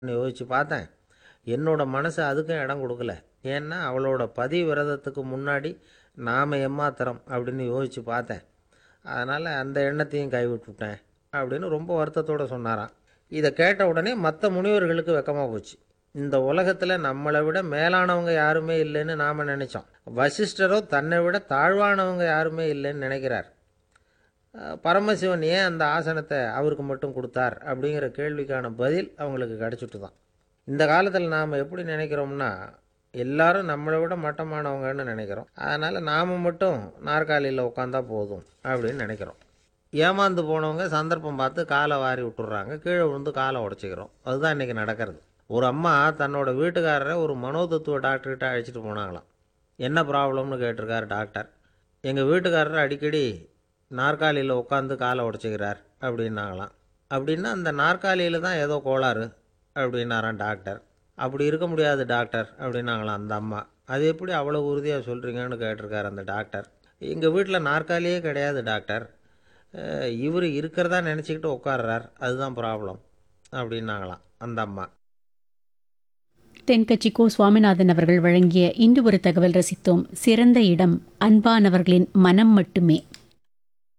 யோசித்து பார்த்தேன் என்னோட மனசு அதுக்கும் இடம் கொடுக்கல ஏன்னா அவளோட பதி விரதத்துக்கு முன்னாடி நாம் எம்மாத்திரம் அப்படின்னு யோசித்து பார்த்தேன் அதனால் அந்த எண்ணத்தையும் கைவிட்டுவிட்டேன் அப்படின்னு ரொம்ப வருத்தத்தோடு சொன்னாராம் இதை கேட்ட உடனே மற்ற முனிவர்களுக்கு வெக்கமாக போச்சு இந்த உலகத்தில் நம்மளை விட மேலானவங்க யாருமே இல்லைன்னு நாம் நினச்சோம் வசிஷ்டரோ தன்னை விட தாழ்வானவங்க யாருமே இல்லைன்னு நினைக்கிறார் அஹ் பரமசிவன் ஏன் அந்த ஆசனத்தை அவருக்கு மட்டும் கொடுத்தார் அப்படிங்கிற கேள்விக்கான பதில் அவங்களுக்கு கிடச்சிட்டு தான் இந்த காலத்தில் நாம் எப்படி நினைக்கிறோம்னா எல்லாரும் நம்மளை விட மட்டமானவங்கன்னு நினைக்கிறோம் அதனால் நாம் மட்டும் நாற்காலியில் உட்காந்தா போதும் அப்படின்னு நினைக்கிறோம் ஏமாந்து போனவங்க சந்தர்ப்பம் பார்த்து காலை வாரி விட்டுறாங்க கீழே விழுந்து காலை உடச்சிக்கிறோம் அதுதான் இன்றைக்கி நடக்கிறது ஒரு அம்மா தன்னோட வீட்டுக்காரரை ஒரு மனோதத்துவ டாக்டர்கிட்ட அழைச்சிட்டு போனாங்களாம் என்ன ப்ராப்ளம்னு கேட்டிருக்காரு டாக்டர் எங்கள் வீட்டுக்காரர் அடிக்கடி நாற்காலியில் உட்காந்து காலை உடச்சிக்கிறார் அப்படின்னாங்களாம் அப்படின்னா அந்த நாற்காலியில் தான் ஏதோ கோளாறு அப்படின்னாராம் டாக்டர் அப்படி இருக்க முடியாது டாக்டர் அப்படின்னாங்களாம் அந்த அம்மா அது எப்படி அவ்வளோ உறுதியாக சொல்கிறீங்கன்னு கேட்டிருக்காரு அந்த டாக்டர் எங்கள் வீட்டில் நாற்காலியே கிடையாது டாக்டர் இவர் இருக்கிறதா நினச்சிக்கிட்டு உட்கார்றார் அதுதான் ப்ராப்ளம் அப்படின்னாங்களாம் அந்த அம்மா தென்கட்சி கோ சுவாமிநாதன் அவர்கள் வழங்கிய இன்று ஒரு தகவல் ரசித்தோம் சிறந்த இடம் அன்பானவர்களின் மனம் மட்டுமே